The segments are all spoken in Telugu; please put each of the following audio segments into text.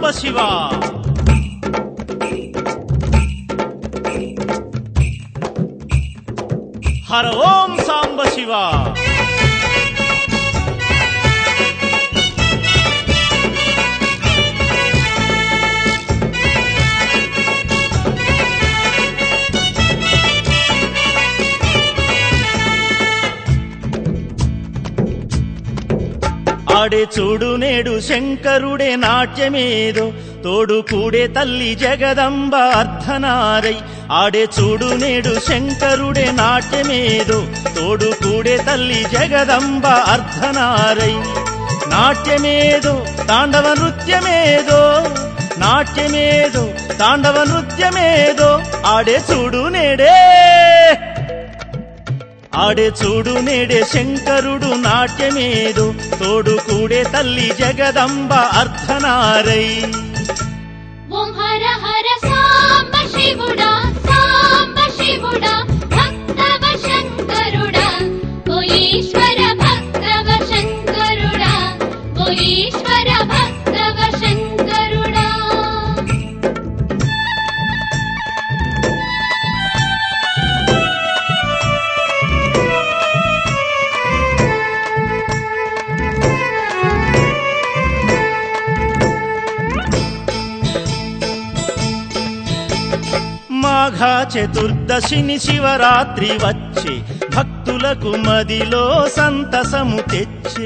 సాంబ శివ హర ఓం సాంబ శివ ఆడే చూడు నేడు శంకరుడే నాట్యమేదో తోడు కూడే తల్లి జగదంబ అర్ధనారై ఆడే చూడు నేడు శంకరుడే నాట్యమేదో తోడు కూడే తల్లి జగదంబ అర్ధనారై నాట్యమేదో తాండవ నృత్యమేదో నాట్యమేదో తాండవ నృత్యమేదో ఆడే చూడు నేడే ఆడే చూడు నేడే శంకరుడు నాట్యమేదు తోడు కూడే తల్లి జగదంబ అర్ధనారై ఓం హర హర సాంబ శివుడా సాంబ శివుడా భక్తవ శంకరుడా ఓ ఈశ్వర భక్తవ శంకరుడా ఓ ఈశ్వర భక్తవ శంకరుడా మాఘ చతుర్దశిని శివరాత్రి వచ్చే భక్తులకు మదిలో సంతసము తెచ్చే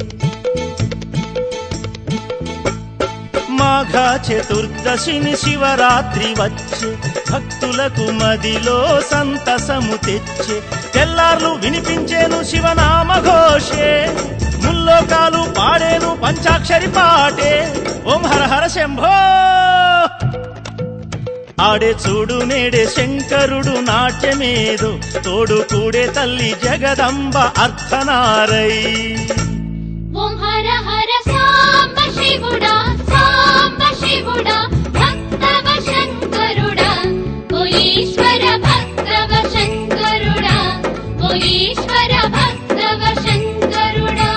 మాఘ చతుర్దశిని శివరాత్రి వచ్చే భక్తులకు మదిలో సంతసము తెచ్చే తెల్లార్లు వినిపించేను శివనామ ఘోషే ముల్లోకాలు పాడేను పంచాక్షరి పాటే ఓం హర హర శంభో ఆడే చూడు నేడే శంకరుడు నాట్యమేదు తోడు కూడే తల్లి జగదంబ అర్ధనారై ఓం హర హర సాంబ శివుడా సాంబ శివుడా భక్తవ శంకరుడా ఓ ఈశ్వర భక్తవ శంకరుడా ఓ ఈశ్వర భక్తవ శంకరుడా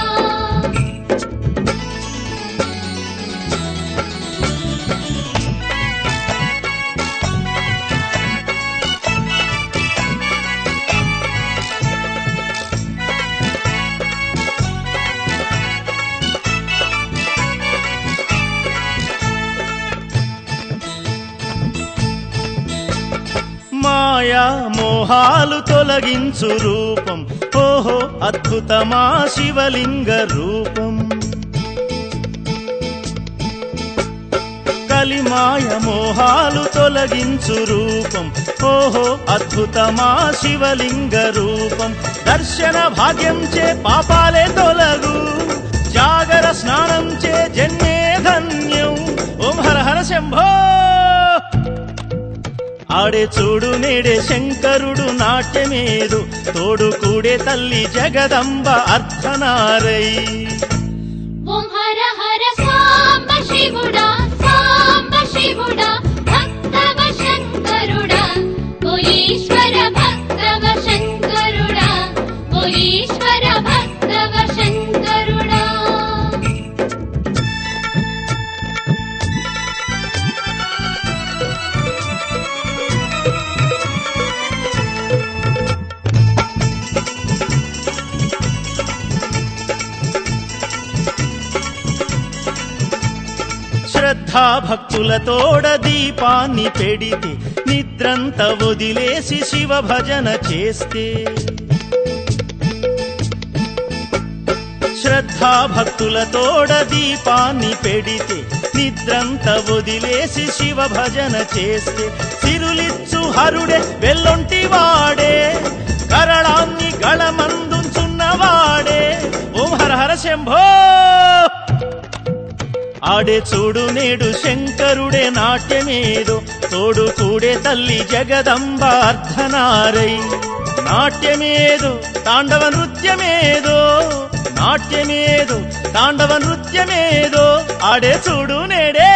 మాయా మోహాలు తొలగించు రూపం ఓహో అద్భుతమా శివలింగ రూపం కలిమాయ మోహాలు తొలగించు రూపం ఓహో అద్భుతమా శివలింగ రూపం దర్శన భాగ్యం చే పాపాలే తొలగు జాగర స్నానం చే జన్మే ధన్యం ఓం హర హర శంభో ఆడే చూడు నేడే శంకరుడు నాట్యమేదు తోడు కూడే తల్లి జగదంబ అర్ధనారై ఓం హర హర సాంబ శివుడా సాంబ శివుడా భక్తవ శంకరుడా ఓ ఈశ్వర భక్తవ శంకరుడా ఓ ఈశ్వర భక్తవ శంకరుడా శ్రద్ధా భక్తులతోడ దీపాన్ని పెడితే నిద్రంత వదిలేసి శివ భజన చేస్తే శ్రద్ధా భక్తులతోడ దీపాన్ని పెడితే నిద్రంత వదిలేసి శివ భజన చేస్తే సిరులిచ్చు హరుడే వెల్లొంటి వాడే కరళాన్ని గళమందుచున్నవాడే ఓం హర హర శంభో ఆడే చూడు నేడు శంకరుడే నాట్యమేదో తోడు కూడే తల్లి జగదంబ అర్ధనారై నాట్యమేదో తాండవ నృత్యమేదో నాట్యమేదో తాండవ నృత్యమేదో ఆడే చూడు నేడే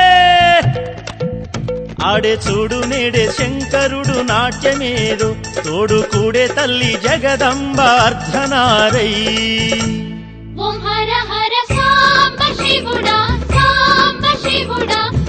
ఆడే చూడు నేడే శంకరుడు నాట్యమేదో తోడు కూడే తల్లి జగదంబ అర్ధనారై ఓం హర హర సాంబ శివుడా సాంబ శివుడా శివుడా